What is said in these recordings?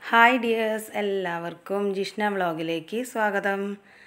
hi dears എല്ലാവർക്കും ജിഷ്ണ വ്ളോഗിലേക്ക് സ്വാഗതം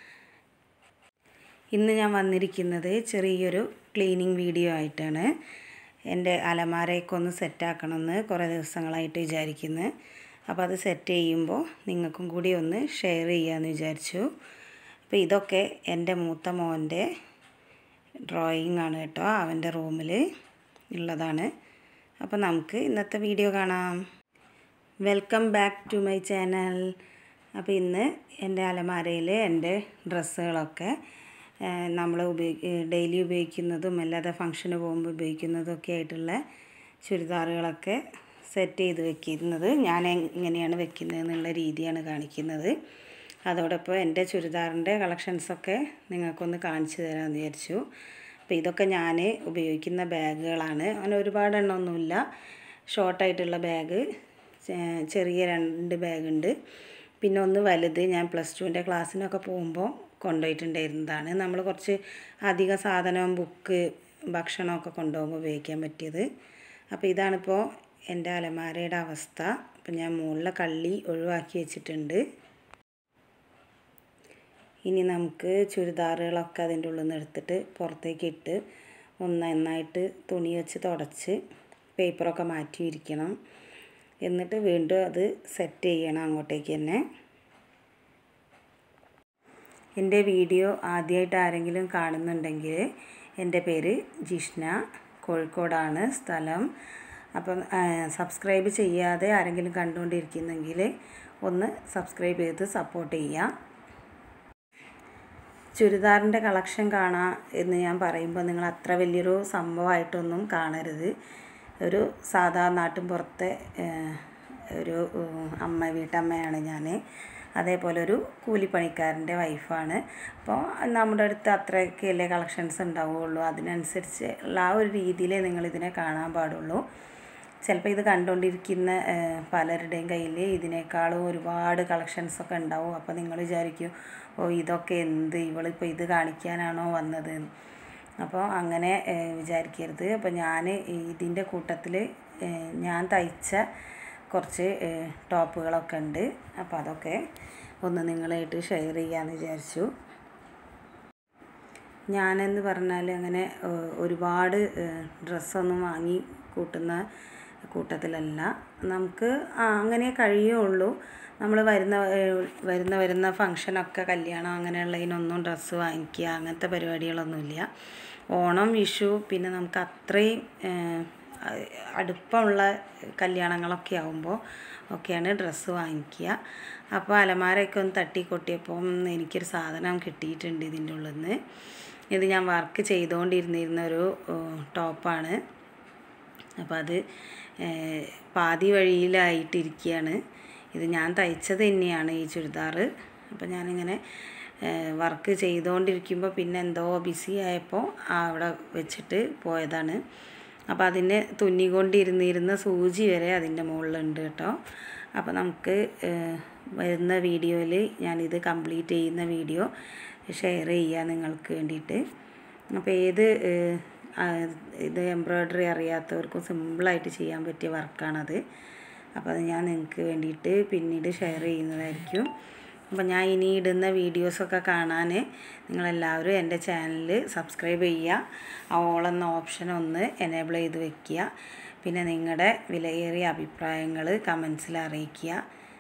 ഇന്ന് ഞാൻ വന്നിരിക്കുന്നത് ചെറിയൊരു ക്ലീനിങ് വീഡിയോ ആയിട്ടാണ് എൻ്റെ അലമാരയൊക്കെ ഒന്ന് സെറ്റാക്കണമെന്ന് കുറേ ദിവസങ്ങളായിട്ട് വിചാരിക്കുന്നു അപ്പോൾ അത് സെറ്റ് ചെയ്യുമ്പോൾ നിങ്ങൾക്കും കൂടി ഒന്ന് ഷെയർ ചെയ്യാമെന്ന് വിചാരിച്ചു അപ്പോൾ ഇതൊക്കെ എൻ്റെ മൂത്ത മോൻ്റെ ഡ്രോയിങ് ആണ് കേട്ടോ അവൻ്റെ റൂമിൽ ഉള്ളതാണ് അപ്പോൾ നമുക്ക് ഇന്നത്തെ വീഡിയോ കാണാം welcome back to my channel അപ്പോൾ ഇന്ന് എൻ്റെ അലമാരയിൽ എൻ്റെ ഡ്രസ്സുകളൊക്കെ നമ്മൾ ഉപയോഗി ഡെയിലി ഉപയോഗിക്കുന്നതും അല്ലാതെ ഫങ്ഷന് പോകുമ്പോൾ ഉപയോഗിക്കുന്നതും ഒക്കെ ആയിട്ടുള്ള ചുരിദാറുകളൊക്കെ സെറ്റ് ചെയ്ത് വെക്കുന്നത് ഞാൻ എങ്ങനെയാണ് വെക്കുന്നത് എന്നുള്ള രീതിയാണ് കാണിക്കുന്നത് അതോടൊപ്പം എൻ്റെ ചുരിദാറിൻ്റെ കളക്ഷൻസൊക്കെ നിങ്ങൾക്കൊന്ന് കാണിച്ചു തരാമെന്ന് വിചാരിച്ചു അപ്പോൾ ഇതൊക്കെ ഞാൻ ഉപയോഗിക്കുന്ന ബാഗുകളാണ് അങ്ങനെ ഒരുപാട് എണ്ണമൊന്നുമില്ല ഷോർട്ടായിട്ടുള്ള ബാഗ് ചെറിയ രണ്ട് ബാഗുണ്ട് പിന്നെ ഒന്ന് വലുത് ഞാൻ പ്ലസ് ടുവിൻ്റെ ക്ലാസ്സിനൊക്കെ പോകുമ്പോൾ കൊണ്ടുപോയിട്ടുണ്ടായിരുന്നതാണ് നമ്മൾ കുറച്ച് അധിക സാധനം ബുക്ക് ഭക്ഷണമൊക്കെ കൊണ്ടുപോകുമ്പോൾ ഉപയോഗിക്കാൻ പറ്റിയത് അപ്പോൾ ഇതാണിപ്പോൾ എൻ്റെ അലമാരയുടെ അവസ്ഥ അപ്പം ഞാൻ മുകളിലെ കള്ളി ഒഴിവാക്കി വെച്ചിട്ടുണ്ട് ഇനി നമുക്ക് ചുരിദാറുകളൊക്കെ അതിൻ്റെ ഉള്ളിൽ നിന്ന് എടുത്തിട്ട് പുറത്തേക്ക് ഇട്ട് ഒന്ന് നന്നായിട്ട് തുണി വെച്ച് തുടച്ച് പേപ്പറൊക്കെ മാറ്റി ഇരിക്കണം എന്നിട്ട് വീണ്ടും അത് സെറ്റ് ചെയ്യണം അങ്ങോട്ടേക്ക് തന്നെ എൻ്റെ വീഡിയോ ആദ്യമായിട്ട് ആരെങ്കിലും കാണുന്നുണ്ടെങ്കിൽ എൻ്റെ പേര് ജിഷ്ണ കോഴിക്കോടാണ് സ്ഥലം അപ്പം സബ്സ്ക്രൈബ് ചെയ്യാതെ ആരെങ്കിലും കണ്ടുകൊണ്ടിരിക്കുന്നെങ്കിൽ ഒന്ന് സബ്സ്ക്രൈബ് ചെയ്ത് സപ്പോർട്ട് ചെയ്യാം ചുരിദാറിൻ്റെ കളക്ഷൻ കാണാം എന്ന് ഞാൻ പറയുമ്പോൾ നിങ്ങൾ അത്ര വലിയൊരു സംഭവമായിട്ടൊന്നും കാണരുത് ഒരു സാധാ നാട്ടിൻ പുറത്തെ ഒരു അമ്മ വീട്ടമ്മയാണ് ഞാൻ അതേപോലെ ഒരു കൂലിപ്പണിക്കാരൻ്റെ വൈഫാണ് അപ്പോൾ നമ്മുടെ അടുത്ത് അത്രയൊക്കെയല്ലേ കളക്ഷൻസ് ഉണ്ടാവുകയുള്ളൂ അതിനനുസരിച്ച് ഉള്ള ആ ഒരു രീതിയിലേ നിങ്ങളിതിനെ കാണാൻ പാടുള്ളൂ ചിലപ്പോൾ ഇത് കണ്ടുകൊണ്ടിരിക്കുന്ന പലരുടെയും കയ്യിൽ ഇതിനേക്കാളും ഒരുപാട് കളക്ഷൻസൊക്കെ ഉണ്ടാവും അപ്പോൾ നിങ്ങൾ വിചാരിക്കും ഓ ഇതൊക്കെ എന്ത് ഇവളിപ്പോൾ ഇത് കാണിക്കാനാണോ വന്നത് അപ്പോൾ അങ്ങനെ വിചാരിക്കരുത് അപ്പോൾ ഞാൻ ഇതിൻ്റെ കൂട്ടത്തിൽ ഞാൻ തയ്ച്ച കുറച്ച് ടോപ്പുകളൊക്കെ ഉണ്ട് അപ്പോൾ അതൊക്കെ ഒന്ന് നിങ്ങളായിട്ട് ഷെയർ ചെയ്യാമെന്ന് വിചാരിച്ചു ഞാനെന്ന് പറഞ്ഞാൽ അങ്ങനെ ഒരുപാട് ഡ്രസ്സൊന്നും വാങ്ങി കൂട്ടുന്ന കൂട്ടത്തിലല്ല നമുക്ക് അങ്ങനെ കഴിയുള്ളൂ നമ്മൾ വരുന്ന വരുന്ന വരുന്ന ഫങ്ഷനൊക്കെ കല്യാണം അങ്ങനെയുള്ളതിനൊന്നും ഡ്രസ്സ് വാങ്ങിക്കുക അങ്ങനത്തെ പരിപാടികളൊന്നുമില്ല ഓണം വിഷു പിന്നെ നമുക്ക് അത്രയും അടുപ്പമുള്ള കല്യാണങ്ങളൊക്കെ ആകുമ്പോൾ ഒക്കെയാണ് ഡ്രസ്സ് വാങ്ങിക്കുക അപ്പോൾ അലമാരയൊക്കെ ഒന്ന് തട്ടിക്കൊട്ടിയപ്പം എനിക്കൊരു സാധനം കിട്ടിയിട്ടുണ്ട് ഇതിൻ്റെ ഉള്ളിൽ നിന്ന് ഇത് ഞാൻ വർക്ക് ചെയ്തുകൊണ്ടിരുന്നിരുന്ന ഒരു ടോപ്പാണ് അപ്പോൾ അത് പാതി വഴിയിലായിട്ടിരിക്കുകയാണ് ഇത് ഞാൻ തയ്ച്ചത് തന്നെയാണ് ഈ ചുരിദാർ അപ്പോൾ ഞാനിങ്ങനെ വർക്ക് ചെയ്തുകൊണ്ടിരിക്കുമ്പോൾ പിന്നെ എന്തോ ബിസി ആയപ്പോൾ അവിടെ വെച്ചിട്ട് പോയതാണ് അപ്പോൾ അതിന് തുന്നിക്കൊണ്ടിരുന്നിരുന്ന സൂചി വരെ അതിൻ്റെ മുകളിലുണ്ട് കേട്ടോ അപ്പോൾ നമുക്ക് വരുന്ന വീഡിയോയിൽ ഞാനിത് കംപ്ലീറ്റ് ചെയ്യുന്ന വീഡിയോ ഷെയർ ചെയ്യാം നിങ്ങൾക്ക് വേണ്ടിയിട്ട് അപ്പോൾ ഏത് ഇത് എംബ്രോയ്ഡറി അറിയാത്തവർക്കും സിമ്പിളായിട്ട് ചെയ്യാൻ പറ്റിയ വർക്കാണത് അപ്പോൾ അത് ഞാൻ നിങ്ങൾക്ക് വേണ്ടിയിട്ട് പിന്നീട് ഷെയർ ചെയ്യുന്നതായിരിക്കും അപ്പോൾ ഞാൻ ഇനി ഇടുന്ന വീഡിയോസൊക്കെ കാണാൻ നിങ്ങളെല്ലാവരും എൻ്റെ ചാനൽ സബ്സ്ക്രൈബ് ചെയ്യുക ആ ഓൾ എന്ന ഓപ്ഷൻ ഒന്ന് എനേബിൾ ചെയ്ത് വെക്കുക പിന്നെ നിങ്ങളുടെ വിലയേറിയ അഭിപ്രായങ്ങൾ കമൻസിൽ അറിയിക്കുക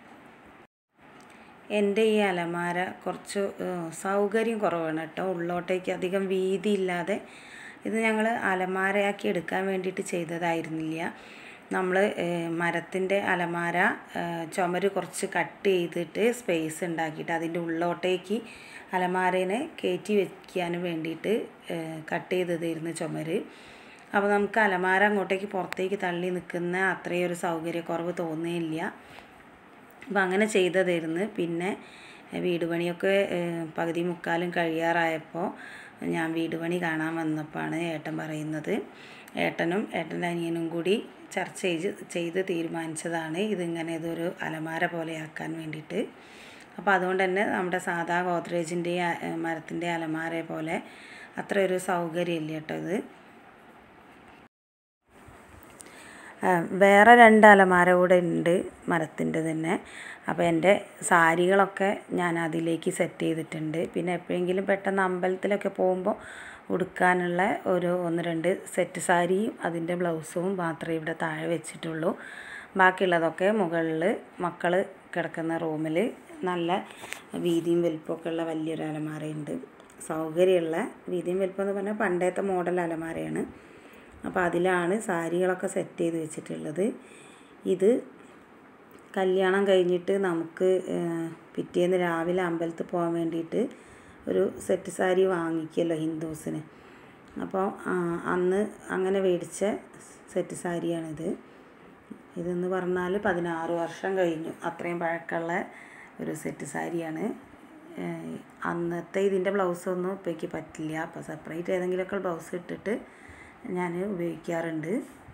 എൻ്റെ ഈ അലമാര കുറച്ച് സൗകര്യം കുറവാണ് കേട്ടോ ഉള്ളോട്ടേക്ക് അധികം വീതി ഇല്ലാതെ ഇത് ഞങ്ങൾ അലമാരയാക്കി എടുക്കാൻ വേണ്ടിയിട്ട് ചെയ്തതായിരുന്നില്ല നമ്മൾ മരത്തിൻ്റെ അലമാര ചുമര് കുറച്ച് കട്ട് ചെയ്തിട്ട് സ്പേസ് ഉണ്ടാക്കിയിട്ട് അതിൻ്റെ ഉള്ളോട്ടേക്ക് അലമാരേനെ കയറ്റി വയ്ക്കാനും വേണ്ടിയിട്ട് കട്ട് ചെയ്തതായിരുന്നു ചുമര് അപ്പോൾ നമുക്ക് അലമാര അങ്ങോട്ടേക്ക് പുറത്തേക്ക് തള്ളി നിൽക്കുന്ന അത്രയും ഒരു സൗകര്യക്കുറവ് തോന്നുകയില്ല അപ്പോൾ അങ്ങനെ ചെയ്തതായിരുന്നു പിന്നെ വീട് പണിയൊക്കെ പകുതി മുക്കാലും കഴിയാറായപ്പോൾ ഞാൻ വീട് പണി കാണാൻ വന്നപ്പോഴാണ് ഏട്ടൻ പറയുന്നത് ഏട്ടനും ഏട്ടൻ്റെ അനിയനും കൂടി ചർച്ച ചെയ്ത് ചെയ്ത് തീരുമാനിച്ചതാണ് ഇതിങ്ങനെ ഇതൊരു അലമാര പോലെ ആക്കാൻ വേണ്ടിയിട്ട് അപ്പോൾ അതുകൊണ്ട് തന്നെ നമ്മുടെ സാധാ ഗോദ്രേജിൻ്റെ മരത്തിൻ്റെ അലമാര പോലെ അത്ര ഒരു സൗകര്യമില്ല കേട്ടോ ഇത് ആ, വേറെ രണ്ട് അലമാര കൂടെ ഉണ്ട് മരത്തിൻ്റെ തന്നെ അപ്പോൾ എൻ്റെ സാരികളൊക്കെ ഞാൻ അതിലേക്ക് സെറ്റ് ചെയ്തിട്ടുണ്ട് പിന്നെ എപ്പോഴെങ്കിലും പെട്ടെന്ന് അമ്പലത്തിലൊക്കെ പോകുമ്പോൾ ഉടുക്കാനുള്ള ഒരു ഒന്ന് രണ്ട് സെറ്റ് സാരിയും അതിൻ്റെ ബ്ലൗസും മാത്രമേ ഇവിടെ താഴെ വെച്ചിട്ടുള്ളൂ ബാക്കിയുള്ളതൊക്കെ മുകളിൽ മക്കൾ കിടക്കുന്ന റൂമിൽ നല്ല വീതിയും വലിപ്പമൊക്കെ ഉള്ള വലിയൊരു അലമാരയുണ്ട് സൗകര്യമുള്ള വീതിയും വലിപ്പം എന്ന് പറഞ്ഞാൽ പണ്ടത്തെ മോഡൽ അലമാരയാണ് അപ്പോൾ അതിലാണ് സാരികളൊക്കെ സെറ്റ് ചെയ്ത് വെച്ചിട്ടുള്ളത് ഇത് കല്യാണം കഴിഞ്ഞിട്ട് നമുക്ക് ഏഹ്, പിറ്റേന്ന് രാവിലെ അമ്പലത്തിൽ പോകാൻ വേണ്ടിയിട്ട് ഒരു സെറ്റ് സാരി വാങ്ങിക്കുമല്ലോ ഹിന്ദുസിന് അപ്പോൾ ആ, അന്ന് അങ്ങനെ മേടിച്ച സെറ്റ് സാരിയാണിത് ഇതെന്ന് പറഞ്ഞാൽ പതിനാറ് വർഷം കഴിഞ്ഞു അത്രയും പഴക്കമുള്ള ഒരു സെറ്റ് സാരിയാണ് ഏഹ്, അന്നത്തെ ഇതിൻ്റെ ബ്ലൗസൊന്നും ഇപ്പോഴേക്ക് പറ്റില്ല അപ്പോൾ സെപ്പറേറ്റ് ഏതെങ്കിലുമൊക്കെ ബ്ലൗസ് ഇട്ടിട്ട് ഞാൻ ഉപയോഗിക്കാറുണ്ട്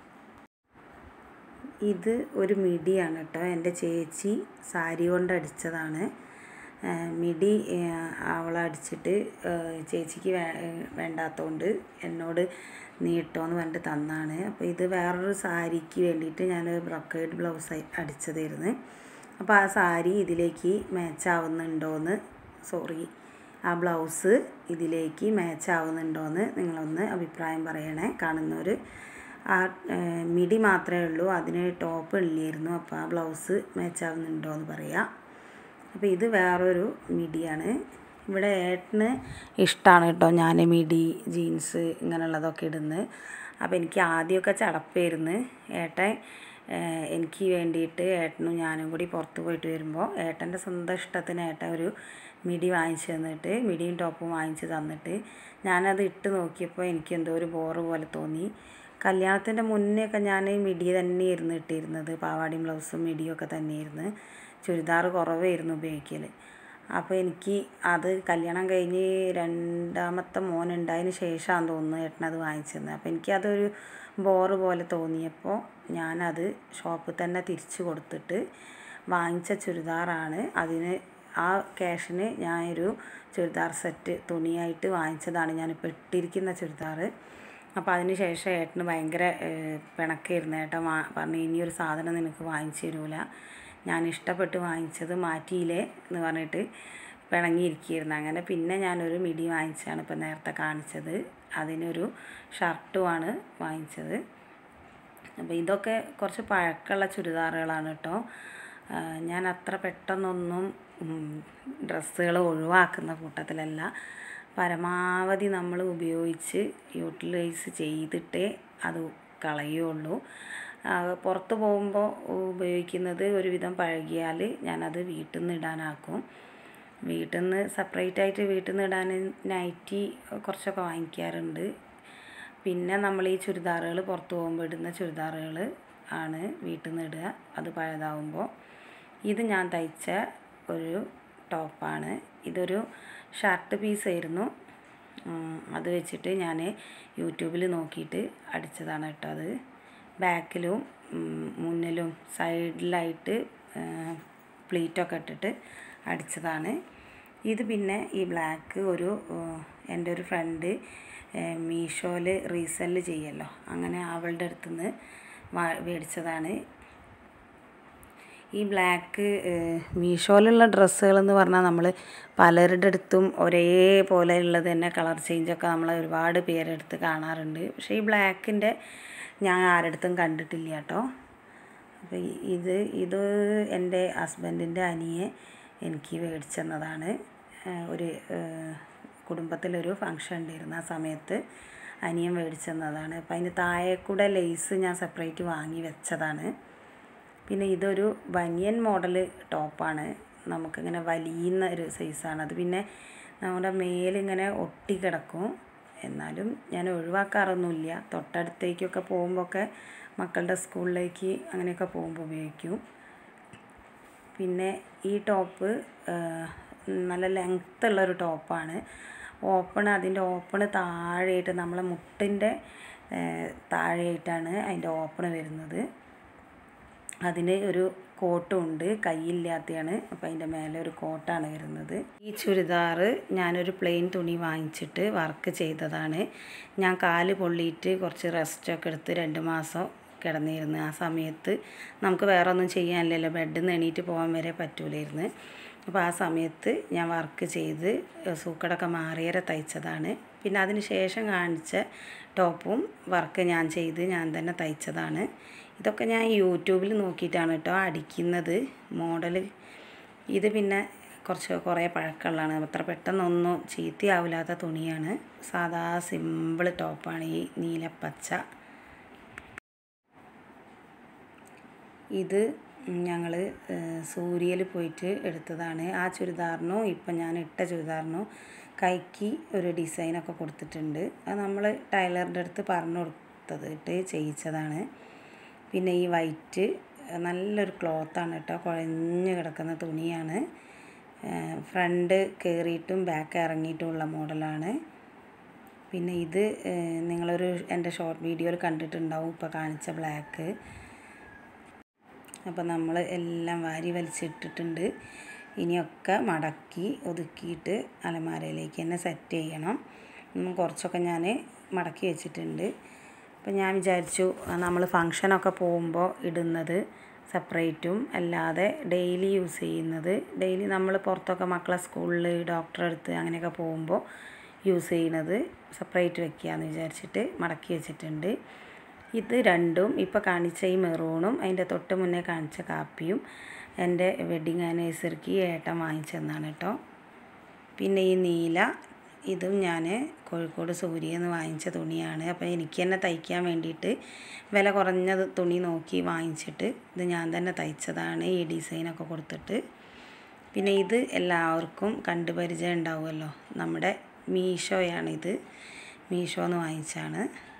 ഇത് ഒരു മിഡിയാണ് കേട്ടോ എൻ്റെ ചേച്ചി സാരി കൊണ്ട് അടിച്ചതാണ് ഏഹ് മിഡി ഏഹ് അവളടിച്ചിട്ട് ഏഹ് ചേച്ചിക്ക് വേ വേണ്ടാത്തതുകൊണ്ട് എന്നോട് നീ ഇട്ടോന്ന് പറഞ്ഞിട്ട് തന്നാണ് അപ്പോൾ ഇത് വേറൊരു സാരിക്ക് വേണ്ടിയിട്ട് ഞാൻ ബ്രൊക്കേഡ് ബ്ലൗസ് അടിച്ചതായിരുന്നു അപ്പോൾ ആ സാരി ഇതിലേക്ക് മാച്ച് ആവുന്നുണ്ടോയെന്ന് സോറി ആ ബ്ലൗസ് ഇതിലേക്ക് മാച്ച് ആവുന്നുണ്ടോയെന്ന് നിങ്ങളൊന്ന് അഭിപ്രായം പറയണേ കാണുന്നവർ ആ ഏഹ് മിഡി മാത്രമേ ഉള്ളൂ അതിന് ടോപ്പ് ഇല്ലായിരുന്നു അപ്പോൾ ആ ബ്ലൗസ് മാച്ച് ആവുന്നുണ്ടോ എന്ന് പറയാം അപ്പോൾ ഇത് വേറൊരു മിഡിയാണ് ഇവിടെ ഏട്ടന് ഇഷ്ടമാണ് കേട്ടോ ഞാൻ മിഡി ജീൻസ് ഇങ്ങനെയുള്ളതൊക്കെ ഇടുന്നത് അപ്പോൾ എനിക്ക് ആദ്യമൊക്കെ ചടപ്പായിരുന്നു ഏട്ടൻ ഏഹ് എനിക്ക് വേണ്ടിയിട്ട് ഏട്ടനും ഞാനും കൂടി പുറത്ത് പോയിട്ട് വരുമ്പോൾ ഏട്ടൻ്റെ സ്വന്തം ഇഷ്ടത്തിന് ഏട്ടൻ ഒരു മിഡി വാങ്ങിച്ച് തന്നിട്ട് മിഡിയും ടോപ്പും വാങ്ങിച്ച് തന്നിട്ട് ഞാനത് ഇട്ട് നോക്കിയപ്പോൾ എനിക്ക് എന്തോ ഒരു ബോറ് പോലെ തോന്നി കല്യാണത്തിൻ്റെ മുന്നേ ഒക്കെ ഞാൻ മിഡി തന്നെയായിരുന്നു ഇട്ടിരുന്നത് പാവാടിയും ബ്ലൗസും മിഡിയും ഒക്കെ തന്നെയായിരുന്നു ചുരിദാർ കുറവായിരുന്നു ഉപയോഗിക്കൽ അപ്പോൾ എനിക്ക് അത് കല്യാണം കഴിഞ്ഞ് രണ്ടാമത്തെ മോൻ ഉണ്ടായതിന് ശേഷമാണെന്ന് തോന്നുന്നു ഏട്ടനത് വാങ്ങിച്ചു തന്നെ അപ്പോൾ എനിക്കതൊരു ബോറ് പോലെ തോന്നിയപ്പോൾ ഞാനത് ഷോപ്പിൽ തന്നെ തിരിച്ചു കൊടുത്തിട്ട് വാങ്ങിച്ച ചുരിദാറാണ് അതിന് ആ ക്യാഷിന് ഞാനൊരു ചുരിദാർ സെറ്റ് തുണിയായിട്ട് വാങ്ങിച്ചതാണ് ഞാനിപ്പോൾ ഇട്ടിരിക്കുന്ന ചുരിദാർ അപ്പോൾ അതിന് ശേഷം ഏട്ടന് ഭയങ്കര ഏഹ്, പിണക്കായിരുന്നു ഏട്ടൻ വാ പറഞ്ഞു ഇനിയൊരു സാധനം നിനക്ക് വാങ്ങിച്ചു തരൂല ഞാൻ ഇഷ്ടപ്പെട്ട് വാങ്ങിച്ചത് മാറ്റിയില്ലേ എന്ന് പറഞ്ഞിട്ട് പിണങ്ങിയിരിക്കുകയായിരുന്നു അങ്ങനെ പിന്നെ ഞാനൊരു മിഡി വാങ്ങിച്ചാണ് ഇപ്പോൾ നേരത്തെ കാണിച്ചത് അതിനൊരു ഷർട്ടുമാണ് വാങ്ങിച്ചത് അപ്പോൾ ഇതൊക്കെ കുറച്ച് പഴക്കമുള്ള ചുരിദാറുകളാണ് കേട്ടോ ആ, ഞാൻ അത്ര പെട്ടെന്നൊന്നും ഡ്രസ്സുകൾ ഒഴിവാക്കുന്ന കൂട്ടത്തിലല്ല പരമാവധി നമ്മൾ ഉപയോഗിച്ച് യൂട്ടിലൈസ് ചെയ്തിട്ടേ അത് കളയുള്ളൂ ആ, പുറത്ത് പോകുമ്പോൾ ഉപയോഗിക്കുന്നത് ഒരുവിധം പഴകിയാൽ ഞാനത് വീട്ടിൽ നിന്ന് ഇടാനാക്കും വീട്ടിൽ നിന്ന് സെപ്പറേറ്റ് ആയിട്ട് വീട്ടിൽ നിന്ന് ഇടാൻ നൈറ്റി കുറച്ചൊക്കെ വാങ്ങിക്കാറുണ്ട് പിന്നെ നമ്മൾ ഈ ചുരിദാറുകൾ പുറത്ത് പോകുമ്പോൾ ഇടുന്ന ചുരിദാറുകൾ ആണ് വീട്ടിൽ നിന്ന് ഇടുക അത് പഴയതാവുമ്പോൾ ഇത് ഞാൻ തയ്ച്ച ഒരു ടോപ്പാണ് ഇതൊരു ഷർട്ട് പീസായിരുന്നു ഉം, അത് വെച്ചിട്ട് ഞാൻ യൂട്യൂബിൽ നോക്കിയിട്ട് അടിച്ചതാണ് കേട്ടോ അത് ബാക്കിലും ഉം, മുന്നിലും സൈഡിലായിട്ട് പ്ലീറ്റൊക്കെ ഇട്ടിട്ട് അടിച്ചതാണ് ഇത് പിന്നെ ഈ ബ്ലാക്ക് ഒരു ഏഹ്, എൻ്റെ ഒരു ഫ്രണ്ട് മീഷോയിൽ റീസെല്ല് ചെയ്യല്ലോ അങ്ങനെ അവളുടെ അടുത്ത് നിന്ന് മേടിച്ചതാണ് ഈ ബ്ലാക്ക് മീഷോയിലുള്ള ഡ്രസ്സുകൾ എന്ന് പറഞ്ഞാൽ നമ്മൾ പലരുടെ അടുത്തും ഒരേപോലെ ഉള്ളത് തന്നെ കളർ ചേഞ്ചൊക്കെ നമ്മൾ ഒരുപാട് പേരെടുത്ത് കാണാറുണ്ട് പക്ഷേ ഈ ബ്ലാക്കിൻ്റെ ഞാൻ ആരടുത്തും കണ്ടിട്ടില്ല കേട്ടോ അപ്പോൾ ഈ- ഇത് ഇത് എൻ്റെ ഹസ്ബൻഡിൻ്റെ അനിയെ എനിക്ക് മേടിച്ചു തന്നതാണ് ഏഹ് ഒരു ഏഹ് കുടുംബത്തിലൊരു ഫങ്ഷൻ ഉണ്ടായിരുന്നു ആ സമയത്ത് അനിയൻ മേടിച്ചു തന്നതാണ് അപ്പോൾ അതിന് താഴെ കൂടെ ലേസ് ഞാൻ സെപ്പറേറ്റ് വാങ്ങി വെച്ചതാണ് പിന്നെ ഇതൊരു ബനിയൻ മോഡൽ ടോപ്പാണ് നമുക്കിങ്ങനെ വലിയുന്ന ഒരു സൈസാണ് അത് പിന്നെ നമ്മുടെ മേലിങ്ങനെ ഒട്ടി കിടക്കും എന്നാലും ഞാൻ ഒഴിവാക്കാറൊന്നുമില്ല തൊട്ടടുത്തേക്കൊക്കെ പോകുമ്പോഴൊക്കെ മക്കളുടെ സ്കൂളിലേക്ക് അങ്ങനെയൊക്കെ പോകുമ്പോൾ ഉപയോഗിക്കും പിന്നെ ഈ ടോപ്പ് നല്ല ലെങ്ത്ത് ഉള്ളൊരു ടോപ്പാണ് ഓപ്പൺ അതിൻ്റെ ഓപ്പണ് താഴെയായിട്ട് നമ്മളെ മുട്ടിൻ്റെ താഴെയായിട്ടാണ് അതിൻ്റെ ഓപ്പണ് വരുന്നത് അതിന് ഒരു കോട്ടും ഉണ്ട് കൈയില്ലാത്തതാണ് അപ്പോൾ അതിൻ്റെ മേലെ ഒരു കോട്ടാണ് വരുന്നത് ഈ ചുരിദാർ ഞാനൊരു പ്ലെയിൻ തുണി വാങ്ങിച്ചിട്ട് വർക്ക് ചെയ്തതാണ് ഞാൻ കാല് പൊള്ളിയിട്ട് കുറച്ച് റെസ്റ്റൊക്കെ എടുത്ത് രണ്ട് മാസം കിടന്നിരുന്നു ആ സമയത്ത് നമുക്ക് വേറെ ഒന്നും ചെയ്യാനില്ലല്ലോ ബെഡിൽ നിന്ന് എണീറ്റ് പോകാൻ വരെ പറ്റൂലായിരുന്നു അപ്പോൾ ആ സമയത്ത് ഞാൻ വർക്ക് ചെയ്ത് സൂക്കടൊക്കെ മാറിയേറെ തയ്ച്ചതാണ് പിന്നെ അതിന് ശേഷം കാണിച്ച ടോപ്പും വർക്ക് ഞാൻ ചെയ്ത് ഞാൻ തന്നെ തയ്ച്ചതാണ് ഇതൊക്കെ ഞാൻ യൂട്യൂബിൽ നോക്കിയിട്ടാണ് കേട്ടോ അടിക്കുന്നത് മോഡൽ ഇത് പിന്നെ കുറച്ച് കുറേ പഴക്കമുള്ളതാണ് അത്ര പെട്ടെന്നൊന്നും ചീത്തയാവില്ലാത്ത തുണിയാണ് സാധാ സിമ്പിൾ ടോപ്പാണ് ഈ നീലപ്പച്ച ഇത് ഞങ്ങൾ സൂര്യയിൽ പോയിട്ട് എടുത്തതാണ് ആ ചുരിദാറിനോ ഇപ്പം ഞാൻ ഇട്ട ചുരിദാറിനോ കൈക്ക് ഒരു ഡിസൈനൊക്കെ കൊടുത്തിട്ടുണ്ട് അത് നമ്മൾ ടൈലറിൻ്റെ അടുത്ത് പറഞ്ഞു കൊടുത്തത് ഇട്ട് ചെയ്യിച്ചതാണ് പിന്നെ ഈ വൈറ്റ് നല്ലൊരു ക്ലോത്താണ് കേട്ടോ കുഴഞ്ഞ് കിടക്കുന്ന തുണിയാണ് ഫ്രണ്ട് കയറിയിട്ടും ബാക്ക് ഇറങ്ങിയിട്ടുമുള്ള മോഡലാണ് പിന്നെ ഇത് നിങ്ങളൊരു എൻ്റെ ഷോർട്ട് വീഡിയോയിൽ കണ്ടിട്ടുണ്ടാവും ഇപ്പോൾ കാണിച്ച ബ്ലാക്ക് അപ്പോൾ നമ്മൾ എല്ലാം വാരി വലിച്ചിട്ടിട്ടുണ്ട് ഇനിയൊക്കെ മടക്കി ഒതുക്കിയിട്ട് അലമാരയിലേക്ക് തന്നെ സെറ്റ് ചെയ്യണം കുറച്ചൊക്കെ ഞാൻ മടക്കി വെച്ചിട്ടുണ്ട് അപ്പം ഞാൻ വിചാരിച്ചു നമ്മൾ ഫങ്ഷനൊക്കെ പോകുമ്പോൾ ഇടുന്നത് സെപ്പറേറ്റും അല്ലാതെ ഡെയിലി യൂസ് ചെയ്യുന്നത് ഡെയിലി നമ്മൾ പുറത്തൊക്കെ മക്കളെ സ്കൂളിൽ ഡോക്ടറെ അടുത്ത് അങ്ങനെയൊക്കെ പോകുമ്പോൾ യൂസ് ചെയ്യുന്നത് സെപ്പറേറ്റ് വെക്കുകയെന്ന് വിചാരിച്ചിട്ട് മടക്കി വെച്ചിട്ടുണ്ട് ഇത് രണ്ടും ഇപ്പോൾ കാണിച്ച ഈ മെറൂണും അതിൻ്റെ തൊട്ട് മുന്നേ കാണിച്ച കാപ്പിയും എൻ്റെ വെഡ്ഡിങ് ആനിവേഴ്സറിക്ക് ഏട്ടൻ വാങ്ങിച്ചതെന്നാണ് കേട്ടോ പിന്നെ ഈ നീല ഇതും ഞാൻ കോഴിക്കോട് സൂര്യയിൽ നിന്ന് വാങ്ങിച്ച തുണിയാണ് അപ്പോൾ എനിക്ക് തന്നെ തയ്ക്കാൻ വേണ്ടിയിട്ട് വില കുറഞ്ഞ തുണി നോക്കി വാങ്ങിച്ചിട്ട് ഇത് ഞാൻ തന്നെ തയ്ച്ചതാണ് ഈ ഡിസൈനൊക്കെ കൊടുത്തിട്ട് പിന്നെ ഇത് എല്ലാവർക്കും കണ്ടു പരിചയം ഉണ്ടാവുമല്ലോ നമ്മുടെ മീഷോയാണിത് മീഷോ എന്ന് വാങ്ങിച്ചാണ്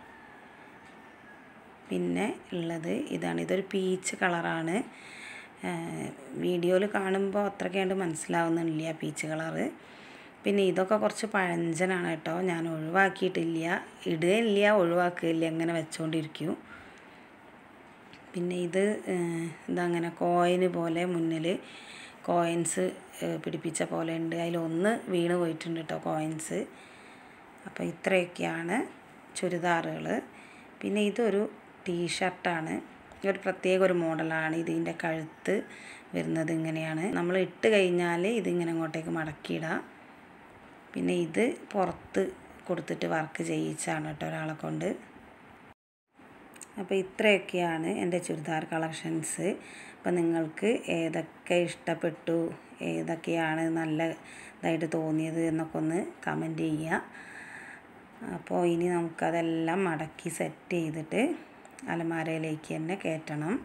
പിന്നെ ഉള്ളത് ഇതാണ് ഇതൊരു പീച്ച് കളറാണ് വീഡിയോയിൽ കാണുമ്പോൾ അത്രയ്ക്ക് മനസ്സിലാവുന്നില്ല പീച്ച് കളറ് പിന്നെ ഇതൊക്കെ കുറച്ച് പഴഞ്ചനാണ് കേട്ടോ ഞാൻ ഒഴിവാക്കിയിട്ടില്ല ഇടുകയില്ല ഒഴിവാക്കുകയില്ല അങ്ങനെ വെച്ചുകൊണ്ടിരിക്കും പിന്നെ ഇത് ഇതങ്ങനെ കോയിന് പോലെ മുന്നിൽ കോയിൻസ് പിടിപ്പിച്ച പോലെ ഉണ്ട് അതിലൊന്ന് വീണ് പോയിട്ടുണ്ട് കേട്ടോ കോയിൻസ് അപ്പോൾ ഇത്രയൊക്കെയാണ് ചുരിദാറുകൾ പിന്നെ ഇതൊരു ടീഷർട്ടാണ് ഒരു പ്രത്യേക ഒരു മോഡലാണ് ഇതിൻ്റെ കഴുത്ത് വരുന്നത് ഇങ്ങനെയാണ് നമ്മൾ ഇട്ട് കഴിഞ്ഞാൽ ഇതിങ്ങനെ അങ്ങോട്ടേക്ക് മടക്കിയിടാം പിന്നെ ഇത് പുറത്ത് കൊടുത്തിട്ട് വർക്ക് ചെയ്യിച്ചാണ് കേട്ടോ ഒരാളെ കൊണ്ട് അപ്പോൾ ഇത്രയൊക്കെയാണ് എൻ്റെ ചുരിദാർ കളക്ഷൻസ് അപ്പോൾ നിങ്ങൾക്ക് ഏതൊക്കെ ഇഷ്ടപ്പെട്ടു ഏതൊക്കെയാണ് നല്ല ഇതായിട്ട് തോന്നിയത് എന്നൊക്കെ ഒന്ന് കമൻറ്റ് ചെയ്യുക അപ്പോൾ ഇനി നമുക്കതെല്ലാം മടക്കി സെറ്റ് ചെയ്തിട്ട് അലമാരയിലേക്ക് തന്നെ കയറ്റണം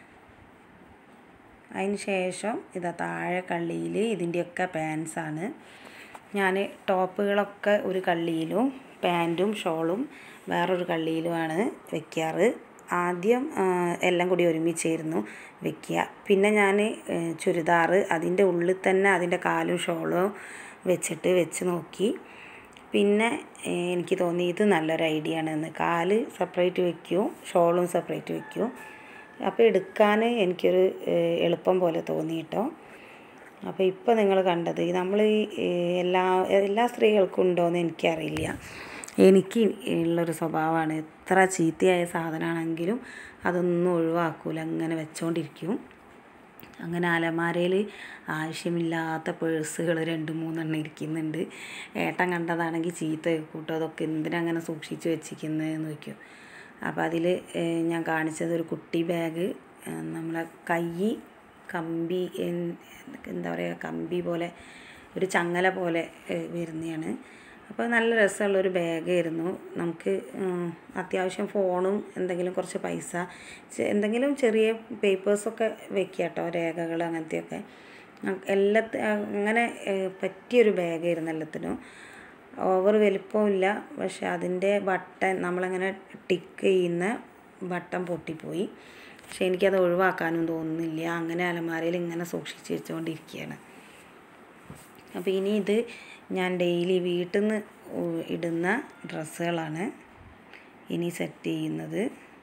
അതിന് ശേഷം ഇതാ താഴെ കള്ളിയിൽ ഇതിൻ്റെയൊക്കെ പാൻസാണ് ഞാൻ ടോപ്പുകളൊക്കെ ഒരു കള്ളിയിലും പാൻറ്റും ഷോളും വേറൊരു കള്ളിയിലുമാണ് വെക്കാറ് ആദ്യം എല്ലാം കൂടി ഒരുമിച്ചായിരുന്നു വെക്കുക പിന്നെ ഞാൻ ചുരിദാർ അതിൻ്റെ ഉള്ളിൽ തന്നെ അതിൻ്റെ കാലും ഷോളും വെച്ചിട്ട് വെച്ച് നോക്കി പിന്നെ എനിക്ക് തോന്നി ഇത് നല്ലൊരു ഐഡിയ ആണെന്ന് കാല് സെപ്പറേറ്റ് വെക്കും ഷോളും സെപ്പറേറ്റ് വെക്കും അപ്പോൾ എടുക്കാൻ എനിക്കൊരു എളുപ്പം പോലെ തോന്നി കേട്ടോ അപ്പോൾ ഇപ്പോൾ നിങ്ങൾ കണ്ടത് നമ്മൾ എല്ലാ എല്ലാ സ്ത്രീകൾക്കും ഉണ്ടോയെന്ന് എനിക്കറിയില്ല എനിക്ക് ഉള്ളൊരു സ്വഭാവമാണ് എത്ര ചീത്തയായ സാധനമാണെങ്കിലും അതൊന്നും ഒഴിവാക്കൂല അങ്ങനെ വെച്ചുകൊണ്ടിരിക്കും അങ്ങനെ അലമാരയിൽ ആവശ്യമില്ലാത്ത പേഴ്സുകൾ രണ്ട് മൂന്നെണ്ണം ഇരിക്കുന്നുണ്ട് ഏട്ടൻ കണ്ടതാണെങ്കിൽ ചീത്ത കൂട്ടോ അതൊക്കെ എന്തിനങ്ങനെ സൂക്ഷിച്ച് വെച്ചിരിക്കുന്നതെന്ന് ചോദിക്കും അപ്പോൾ അതിൽ ഞാൻ കാണിച്ചത് ഒരു കുട്ടി ബാഗ് നമ്മളെ കൈ കമ്പി എന്താ പറയുക കമ്പി പോലെ ഒരു ചങ്ങല പോലെ വരുന്നതാണ് അപ്പോൾ നല്ല രസമുള്ളൊരു ബാഗായിരുന്നു നമുക്ക് അത്യാവശ്യം ഫോണും എന്തെങ്കിലും കുറച്ച് പൈസ എന്തെങ്കിലും ചെറിയ പേപ്പേഴ്സൊക്കെ വെക്കുക കേട്ടോ രേഖകൾ അങ്ങനത്തെയൊക്കെ എല്ലാത്ത അങ്ങനെ പറ്റിയൊരു ബാഗായിരുന്നു എല്ലാത്തിനും ഓവർ വലിപ്പമില്ല പക്ഷെ അതിൻ്റെ ബട്ടൺ നമ്മളങ്ങനെ ടിക്ക് ചെയ്യുന്ന ബട്ടൺ പൊട്ടിപ്പോയി പക്ഷെ എനിക്കത് ഒഴിവാക്കാനും തോന്നുന്നില്ല അങ്ങനെ അലമാരയിൽ ഇങ്ങനെ സൂക്ഷിച്ച് വെച്ചുകൊണ്ടിരിക്കുകയാണ് അപ്പോൾ ഇനി ഇത് ഞാൻ ഡെയിലി വീട്ടിൽ നിന്ന് ഇടുന്ന ഡ്രസ്സുകളാണ് ഇനി സെറ്റ് ചെയ്യുന്നത്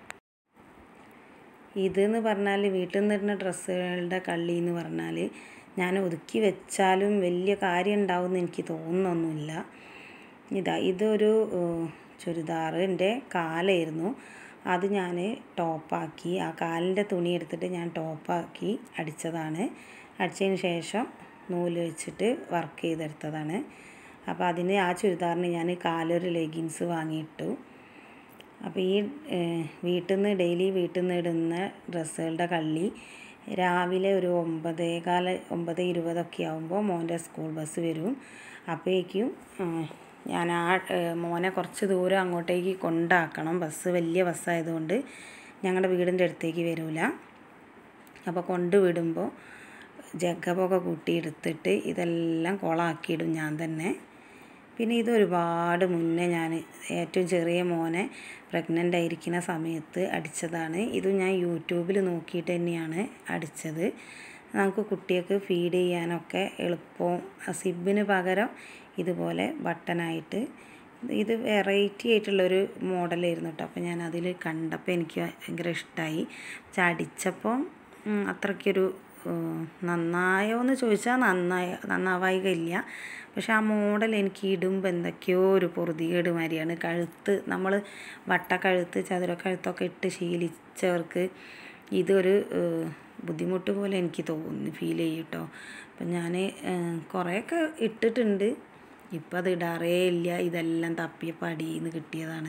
ഇതെന്ന് പറഞ്ഞാൽ വീട്ടിൽ നിന്ന് ഇടുന്ന ഡ്രസ്സുകളുടെ കള്ളി എന്ന് പറഞ്ഞാൽ ഞാൻ ഒതുക്കി വെച്ചാലും വലിയ കാര്യം ഉണ്ടാവുമെന്ന് എനിക്ക് തോന്നുന്നൊന്നുമില്ല ഇതാ ഇതൊരു ചുരിദാറിൻ്റെ കാലായിരുന്നു അത് ഞാൻ ടോപ്പാക്കി ആ കാലിൻ്റെ തുണി എടുത്തിട്ട് ഞാൻ ടോപ്പാക്കി അടിച്ചതാണ് അടിച്ചതിന് ശേഷം നൂല് വെച്ചിട്ട് വർക്ക് ചെയ്തെടുത്തതാണ് അപ്പോൾ അതിന് ആ ചുരിദാറിന് ഞാൻ കാലൊരു ലെഗിൻസ് വാങ്ങിയിട്ടു അപ്പോൾ ഈ വീട്ടിൽ നിന്ന് ഡെയിലി വീട്ടിൽ നിന്ന് ഇടുന്ന ഡ്രസ്സുകളുടെ കള്ളി രാവിലെ ഒരു ഒമ്പതേകാല ഒമ്പത് ഇരുപതൊക്കെ ആകുമ്പോൾ മോൻ്റെ സ്കൂൾ ബസ് വരും അപ്പോഴേക്കും ഞാൻ ആ മോനെ കുറച്ച് ദൂരം അങ്ങോട്ടേക്ക് കൊണ്ടാക്കണം ബസ് വലിയ ബസ്സായതുകൊണ്ട് ഞങ്ങളുടെ വീടിൻ്റെ അടുത്തേക്ക് വരില്ല അപ്പോൾ കൊണ്ട് വിടുമ്പോൾ ജഗ്ഗപ്പൊക്കെ കൂട്ടി എടുത്തിട്ട് ഇതെല്ലാം കുളമാക്കിയിടും ഞാൻ തന്നെ പിന്നെ ഇത് ഒരുപാട് മുന്നേ ഞാൻ ഏറ്റവും ചെറിയ മോനെ പ്രഗ്നൻ്റ് ആയിരിക്കുന്ന സമയത്ത് അടിച്ചതാണ് ഇത് ഞാൻ യൂട്യൂബിൽ നോക്കിയിട്ട് തന്നെയാണ് അടിച്ചത് നമുക്ക് കുട്ടികൾക്ക് ഫീഡ് ചെയ്യാനൊക്കെ എളുപ്പവും സിബിന് പകരം ഇതുപോലെ ബട്ടനായിട്ട് ഇത് വെറൈറ്റി ആയിട്ടുള്ളൊരു മോഡലായിരുന്നു കേട്ടോ അപ്പോൾ ഞാൻ അതിൽ കണ്ടപ്പോൾ എനിക്ക് ഭയങ്കര ഇഷ്ടമായി പക്ഷെ അടിച്ചപ്പം അത്രയ്ക്കൊരു നന്നായോ എന്ന് ചോദിച്ചാൽ നന്നായ നന്നാവായികയില്ല പക്ഷെ ആ മോഡൽ എനിക്ക് ഇടുമ്പോൾ എന്തൊക്കെയോ ഒരു പൊറുതികേട് മാതിരിയാണ് കഴുത്ത് നമ്മൾ വട്ടക്കഴുത്ത് ചതുരക്കഴുത്തൊക്കെ ഇട്ട് ശീലിച്ചവർക്ക് ഇതൊരു ബുദ്ധിമുട്ട് പോലെ എനിക്ക് തോന്നി ഫീൽ ചെയ്യും കേട്ടോ അപ്പം ഞാൻ കുറേയൊക്കെ ഇട്ടിട്ടുണ്ട് ഇപ്പം അത് ഇടാറേ ഇല്ല ഇതെല്ലാം തപ്പിയപ്പോൾ അടിയിൽ നിന്ന് കിട്ടിയതാണ്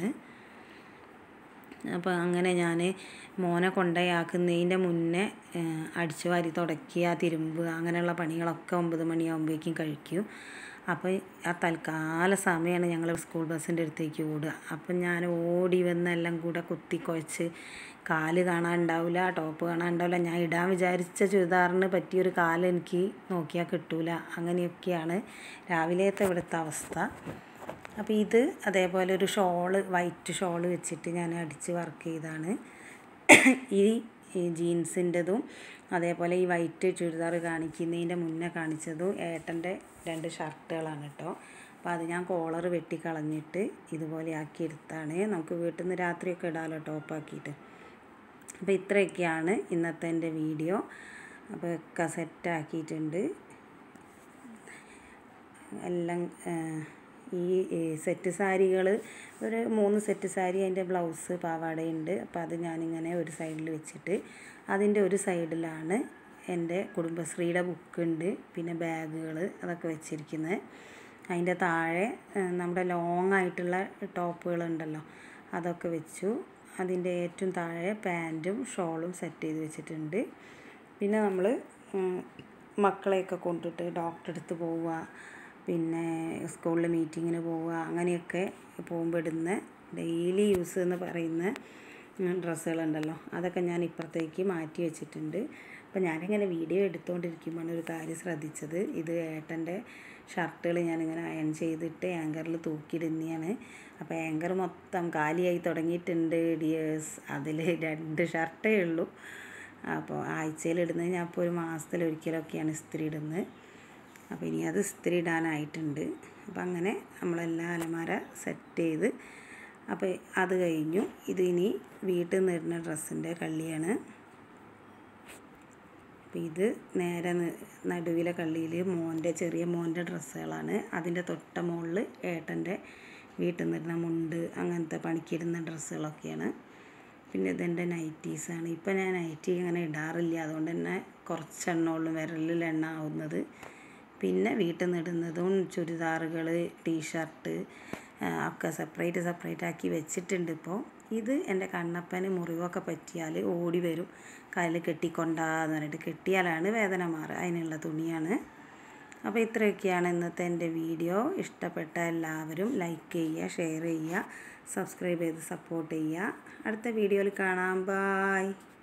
അപ്പോൾ അങ്ങനെ ഞാൻ മോനെ കൊണ്ടയാക്കുന്നതിൻ്റെ മുന്നേ അടിച്ചു വാരി തുടയ്ക്കുക തിരുമ്പുക അങ്ങനെയുള്ള പണികളൊക്കെ ഒമ്പത് മണിയാകുമ്പോഴേക്കും കഴിക്കും അപ്പോൾ ആ തൽക്കാല സമയമാണ് ഞങ്ങൾ സ്കൂൾ ബസ്സിൻ്റെ അടുത്തേക്ക് ഓടുക അപ്പം ഞാൻ ഓടി വന്നെല്ലാം കൂടെ കുത്തി കുഴച്ച് കാല് കാണാൻ ഉണ്ടാവില്ല ടോപ്പ് കാണാൻ ഉണ്ടാവില്ല ഞാൻ ഇടാൻ വിചാരിച്ച ചുരിദാറിന് പറ്റിയൊരു കാല് എനിക്ക് നോക്കിയാൽ കിട്ടൂല അങ്ങനെയൊക്കെയാണ് രാവിലത്തെ ഇവിടുത്തെ അവസ്ഥ അപ്പോൾ ഇത് അതേപോലെ ഒരു ഷോള് വൈറ്റ് ഷോള് വെച്ചിട്ട് ഞാൻ അടിച്ച് വർക്ക് ചെയ്താണ് ഈ ഈ ജീൻസിൻ്റെതും അതേപോലെ ഈ വൈറ്റ് ചുരിദാർ കാണിക്കുന്നതിൻ്റെ മുന്നേ കാണിച്ചതും ഏട്ടൻ്റെ രണ്ട് ഷർട്ടുകളാണ് കേട്ടോ അപ്പോൾ അത് ഞാൻ കോളർ വെട്ടിക്കളഞ്ഞിട്ട് ഇതുപോലെ ആക്കി എടുത്താണ് നമുക്ക് വീട്ടിൽ നിന്ന് രാത്രിയൊക്കെ ഇടാമല്ലോ ടോപ്പാക്കിയിട്ട് അപ്പോൾ ഇത്രയൊക്കെയാണ് ഇന്നത്തെ എൻ്റെ വീഡിയോ അപ്പോൾ ഒക്കെ സെറ്റാക്കിയിട്ടുണ്ട് എല്ലാം ഈ സെറ്റ് സാരികൾ ഒരു മൂന്ന് സെറ്റ് സാരി അതിൻ്റെ ബ്ലൗസ് പാവാടയുണ്ട് അപ്പോൾ അത് ഞാനിങ്ങനെ ഒരു സൈഡിൽ വെച്ചിട്ട് അതിൻ്റെ ഒരു സൈഡിലാണ് എൻ്റെ കുടുംബശ്രീയുടെ ബുക്കുണ്ട് പിന്നെ ബാഗുകൾ അതൊക്കെ വെച്ചിരിക്കുന്നത് അതിൻ്റെ താഴെ നമ്മുടെ ലോങ് ആയിട്ടുള്ള ടോപ്പുകളുണ്ടല്ലോ അതൊക്കെ വെച്ചു അതിൻ്റെ ഏറ്റവും താഴെ പാൻറ്റും ഷോളും സെറ്റ് ചെയ്ത് വെച്ചിട്ടുണ്ട് പിന്നെ നമ്മൾ മക്കളെയൊക്കെ കൊണ്ടിട്ട് ഡോക്ടറെ അടുത്ത് പോവുക പിന്നെ സ്കൂളിൽ മീറ്റിങ്ങിന് പോവുക അങ്ങനെയൊക്കെ പോകുമ്പോൾ ഇടുന്ന ഡെയിലി യൂസ് എന്ന് പറയുന്ന ഡ്രസ്സുകളുണ്ടല്ലോ അതൊക്കെ ഞാൻ ഇപ്പുറത്തേക്ക് മാറ്റി വെച്ചിട്ടുണ്ട് അപ്പോൾ ഞാനിങ്ങനെ വീഡിയോ എടുത്തുകൊണ്ടിരിക്കുമ്പോഴാണ് ഒരു കാര്യം ശ്രദ്ധിച്ചത് ഇത് ഏട്ടൻ്റെ ഷർട്ടുകൾ ഞാനിങ്ങനെ അയൺ ചെയ്തിട്ട് ആങ്കറിൽ തൂക്കിയിടുന്നതാണ് അപ്പോൾ ആങ്കർ മൊത്തം കാലിയായി തുടങ്ങിയിട്ടുണ്ട് ഡിയേഴ്സ് അതിൽ രണ്ട് ഷർട്ടേ ഉള്ളൂ അപ്പോൾ ആഴ്ചയിലിടുന്നത് ഞാൻ ഇപ്പോൾ ഒരു മാസത്തിലൊരിക്കലൊക്കെയാണ് ഇസ്തിരി ഇടുന്നത് അപ്പോൾ ഇനി അത് ഇസ്തിരി ഇടാനായിട്ടുണ്ട് അപ്പോൾ അങ്ങനെ നമ്മളെല്ലാം അലമാര സെറ്റ് ചെയ്ത് അപ്പോൾ അത് കഴിഞ്ഞു ഇത് ഇനി വീട്ടിൽ നിന്ന് ഇടുന്ന ഡ്രസ്സിൻ്റെ കള്ളിയാണ് അപ്പോൾ ഇത് നേരെ നടുവിലെ കള്ളിയിൽ മോൻ്റെ ചെറിയ മോൻ്റെ ഡ്രസ്സുകളാണ് അതിൻ്റെ തൊട്ട മുകളിൽ ഏട്ടൻ്റെ വീട്ടിൽ നിന്നിടുന്ന മുണ്ട് അങ്ങനത്തെ പണിക്കിടുന്ന ഡ്രസ്സുകളൊക്കെയാണ് പിന്നെ ഇതെൻ്റെ നൈറ്റീസാണ് ഇപ്പം ഞാൻ നൈറ്റി അങ്ങനെ ഇടാറില്ല അതുകൊണ്ട് തന്നെ കുറച്ചെണ്ണമുള്ളൂ വിരലിൽ എണ്ണ ആവുന്നത് പിന്നെ വീട്ടിൽ നിന്ന് ഇടുന്നതും ചുരിദാറുകൾ ടീഷർട്ട് ഒക്കെ സെപ്പറേറ്റ് സെപ്പറേറ്റ് ആക്കി വെച്ചിട്ടുണ്ട് ഇപ്പോൾ ഇത് എൻ്റെ കണ്ണപ്പന് മുറിവൊക്കെ പറ്റിയാൽ ഓടി വരും കയ്യിൽ കെട്ടിക്കൊണ്ടാന്ന് പറഞ്ഞിട്ട് കെട്ടിയാലാണ് വേദന മാറുക അതിനുള്ള തുണിയാണ് അപ്പോൾ ഇത്രയൊക്കെയാണ് ഇന്നത്തെ എൻ്റെ വീഡിയോ ഇഷ്ടപ്പെട്ട എല്ലാവരും ലൈക്ക് ചെയ്യുക ഷെയർ ചെയ്യുക സബ്സ്ക്രൈബ് ചെയ്ത് സപ്പോർട്ട് ചെയ്യുക അടുത്ത വീഡിയോയിൽ കാണാം ബായ്